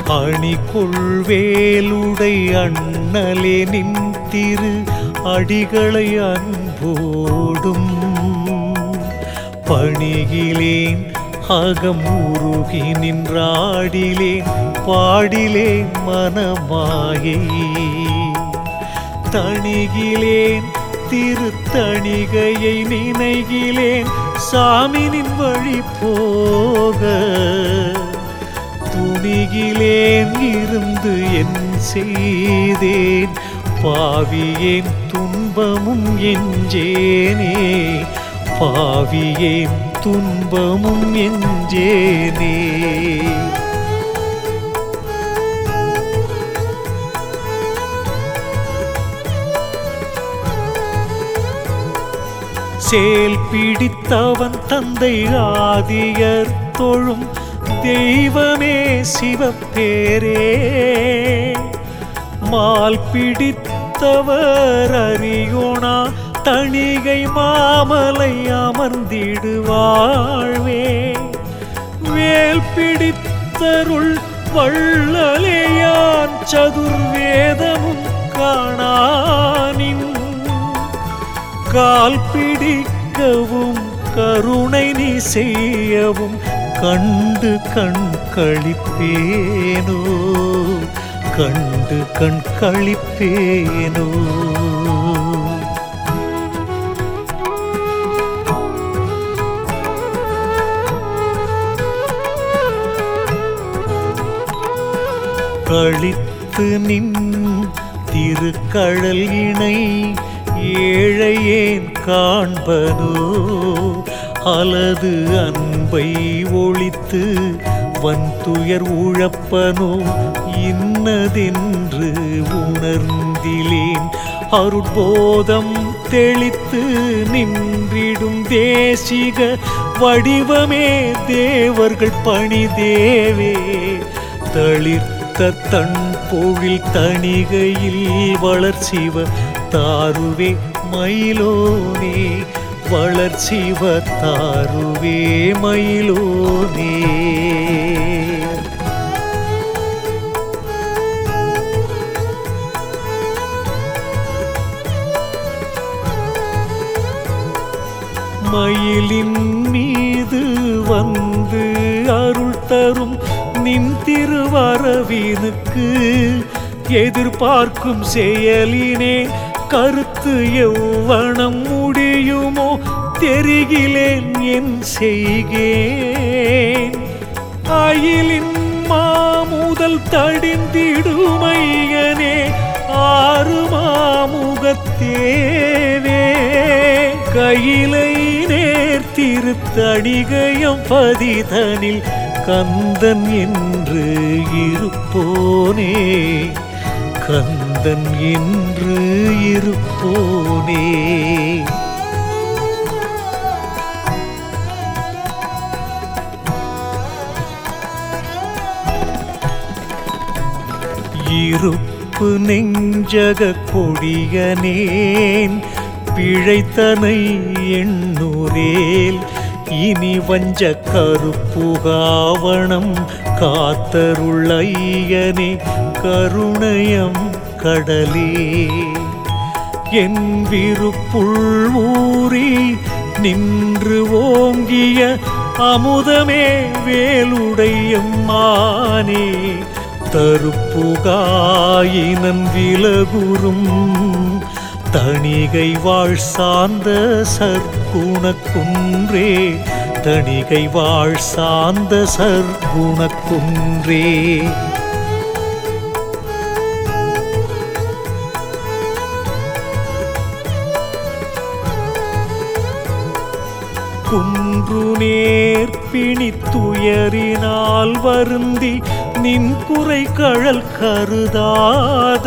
அணி கொள்வேலுடை அண்ணலே நின் திரு அடிகளை அன்போடும் பணிகிலேன் அகம் உருகி நின்றாடிலேன் பாடிலேன் மனமாயை தணிகிலேன் திருத்தணிகையை நினைகிலேன் சாமினின் வழி போக துணிகிலேன் இருந்து என் செய்தேன் பாவியேன் துன்பமும் எஞ்சேனே பாவியேன் துன்பமும் எஞ்சேனே சேல் பிடித்தவன் தந்தை ஆதியர் தொழும் தெய்வமே சிவப்பேரே மால் பிடித்தவர் அறியோனா தணிகை மாமலை அமர்ந்திடு வாழ்வே வேல் பிடித்தருள் வள்ளலையான் சதுர்வேதமும் காணானின் கால் பிடிக்கவும் கருணை நீ செய்யவும் கண்டு கண் கழிப்பேனோ கண்டு கண் கழிப்பேனோ கழித்து நின் திருக்கழல் இணை ஏழையேன் காண்பனோ அலது அன்பை ஒழித்து வன்துயர் உழப்பனோ இன்னதென்று உணர்ந்திலேன் அருட்போதம் தெளித்து நின்றிடும் தேசிக வடிவமே தேவர்கள் பணி தேவே தளிர்த்த தன் பொழில் தணிகையில் வளர்ச்சிவ தாருவே மயிலோனே வளர்ச்சிவ தாருவே மயிலோனே மயிலின் மீது வந்து அருள் தரும் நின் திருவரவினுக்கு எதிர்பார்க்கும் செயலினே கருத்து எவ்வனம் முடியுமோ தெரிகிலேன் என் செய்கேன் அயிலின் மாமுதல் தடிந்திடுமையனே ஆறு மாமுகத்தேவே கையிலை நேர் திருத்தணிகயம் பதிதனில் கந்தன் என்று இருப்போனே கந்தன் என்று இருப்போனே இருப்பு நெஞ்சக கொடியனேன் பிழைத்தனை எண்ணூரேல் இனி வஞ்ச கருப்புகாவணம் காத்தருள் ஐயனே கருணயம் கடலே என் விருப்புள் ஊறி நின்று ஓங்கிய அமுதமே வேலுடையம்மானே தருப்புகாயினன் விலகுறும் தணிகை வாழ் சார்ந்த சற்குணக்குன்றே தணிகை வாழ் சார்ந்த சற்குணக்குன்றே குன்று நேர் பிணித்துயரினால் வருந்தி நின் குறை கழல் கருதாத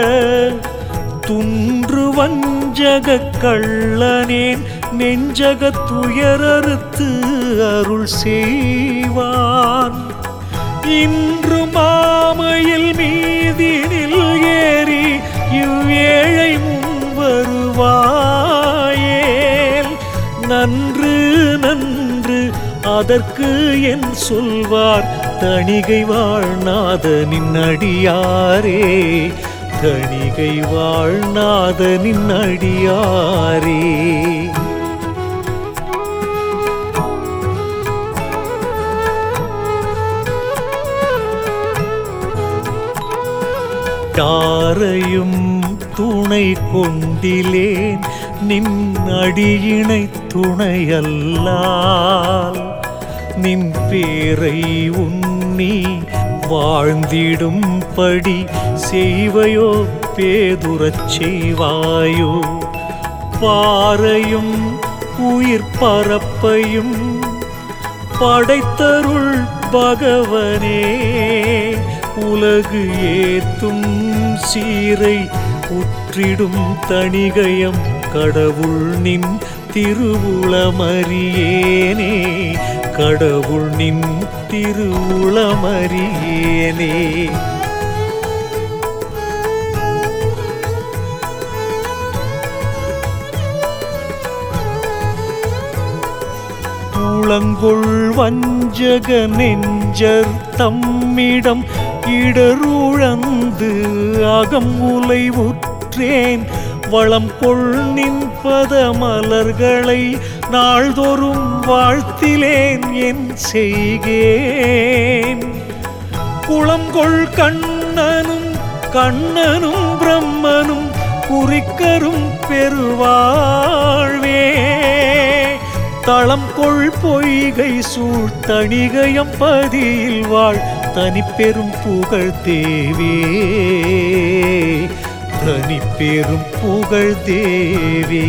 துன்று வஞ்சக கள்ளனேன் நெஞ்சக துயரறுத்து அருள் செய்வான் இன்று மாமையில் மீதினில் ஏறி இவ்வேழை முன் வருவாயேல் நன்று நன்று அதற்கு என் சொல்வார் தணிகை வாழ்நாதனின் அடியாரே தணிகை வாழ்நாதனின் அடியாரே யாரையும் துணை கொண்டிலேன் நின் அடியினை துணையல்லால் நின் பேரை உன்னி வாழ்ந்திடும்படி செய்வையோ பேதுரச் செய்வாயோ பாறையும் உயிர் பரப்பையும் படைத்தருள் பகவனே உலகு ஏத்தும் சீரை உற்றிடும் தணிகயம் கடவுள் நின் திருவுளமறியேனே கடவுள் நின் திருவுளமறியேனே உளங்கொள் வஞ்சக நெஞ்சர் தம்மிடம் இடருழந்து அகம் உலை உற்றேன் வளம் கொள் நின்பத மலர்களை நாள்தோறும் வாழ்த்திலேன் என் செய்கேன் குளங்கொள் கண்ணனும் கண்ணனும் பிரம்மனும் குறிக்கரும் பெருவாழ்வே தளம் கொள் பொய்கை சூழ் தணிகயம் பதியில் வாழ் தனி பெரும் புகழ் தேவே தனி பெரும் புகழ் தேவே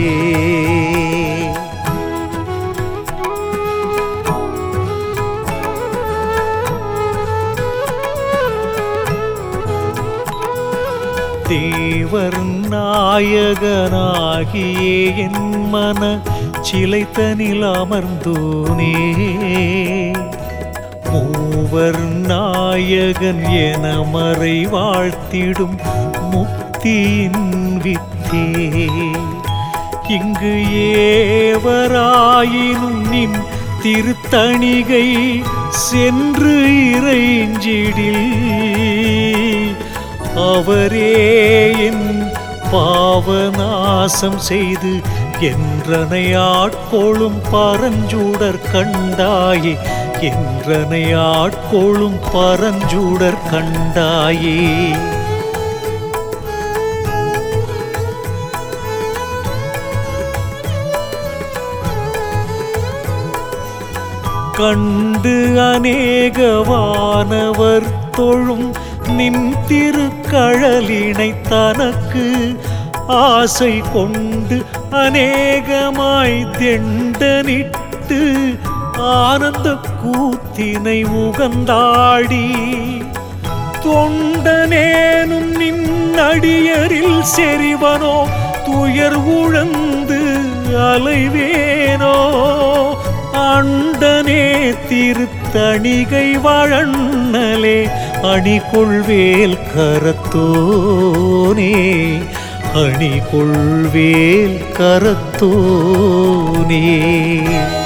தேவர் நாயகனாகியே என் மன சிலைத்தனில் அமர்ந்தோனே மூவர் நாயகன் என மறை வாழ்த்திடும் முக்தியின் வித்தே இங்கு ஏவராயினும் நின் திருத்தணிகை சென்று இறைஞ்சிடில் அவரே என் பாவநாசம் செய்து என்றனை ஆட்கொளும் பரஞ்சூடர் கண்டாயே என்றனை ஆட்கொளும் பரஞ்சூடர் கண்டாயே கண்டு அநேகவானவர் தொழும் நின் திருக்கழலினை தனக்கு ஆசை கொண்டு அநேகமாய் தெண்டனிட்டு ஆனந்த கூத்தினை உகந்தாடி தொண்டனேனும் நின் அடியரில் செறிவனோ துயர் உழந்து அலைவேனோ அண்டனே திருத்தணிகை வழன்னலே அணிகொள்வேல் கரத்தோனே அணிகொள்வேல் கரத்தோனே